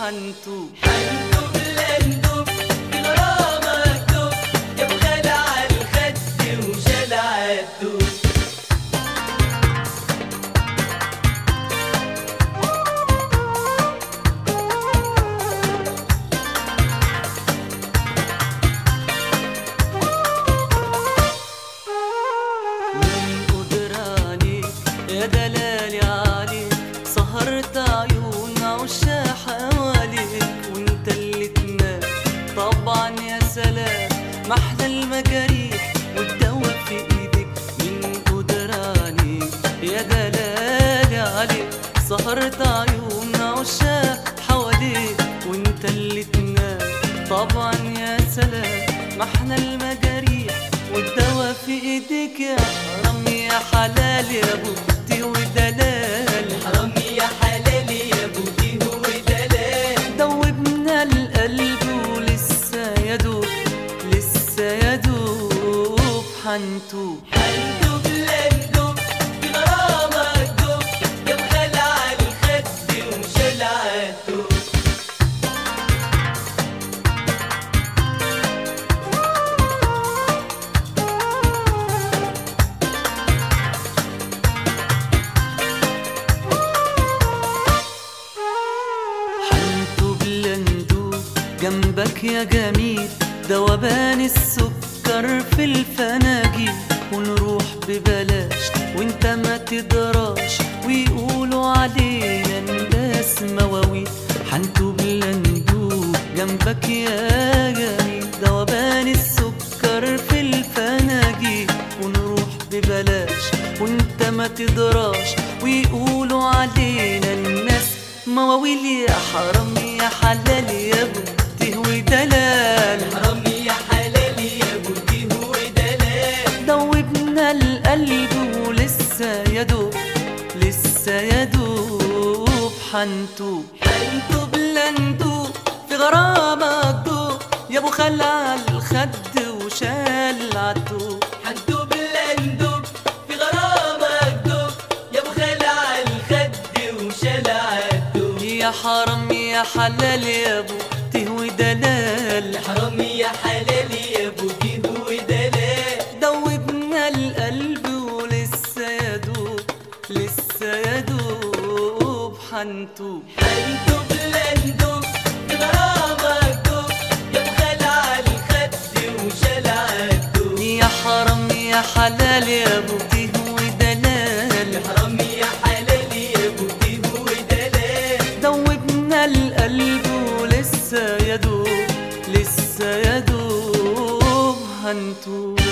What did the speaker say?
حنتوب هندوب لندوب بغرامك دوب يا ابو خلع الخد وشلع الدوب من قدرانك يا دلالي عليك سهرت عيون عشا حواليك وانت اللي تنام طبعا يا سلام محلى المجاريح والدواء في ايدك من قدرانك يا دلالي عليك سهرت عيون عشا حواليك وانت اللي تنام طبعا يا سلام محلى المجاريح والدواء في ايديك يا حرام يا حلال يا بوتي ودلال حرامي يا حلالي يا بوتي هو دلال دوبنا القلب ولسه يدوب لسه يدوب حنتوب هندوب لندوب بغرامك دوب يا ابو خلع الخد وشلع الدوب حنتوب لندوب جنبك يا جميل دوبان السكر في الفناجيل ونروح ببلاش وانت ما تدراش ويقولوا علينا الناس مواويل حنتوب لندوب جنبك يا جميل دوبان السكر في الفناجيل ونروح ببلاش وانت ما تدراش ويقولوا علينا الناس مواويل يا حرام يا حلال يا بنتي ودلال حرامي يا حلالي يا بوتي هو دلال دوبنا القلب ولسه يدوب لسه يدوب حنتوب حنتوب لندوب في غرامك دوب يا ابو خلع الخد وشال عالدوب هندوب لندوب في غرامك دوب يا ابو خلع الخد وشلع الدوب يا حرام يا حلال يا ابو تهوي دلال حرامي يا حلالي يا بوتي هو دلال دوبنا القلب ولسه يدوب لسه يدوب حنتوب هندوب لندوب في غرامك دوب يا ابو خلع الخد وشلع الدوب يا حرام يا حلال يا ابو تهوي دلال حرامي يا حلالي يا بوتي هو دلال دوبنا القلب ولسه يدوب لسه يدوب هنتوب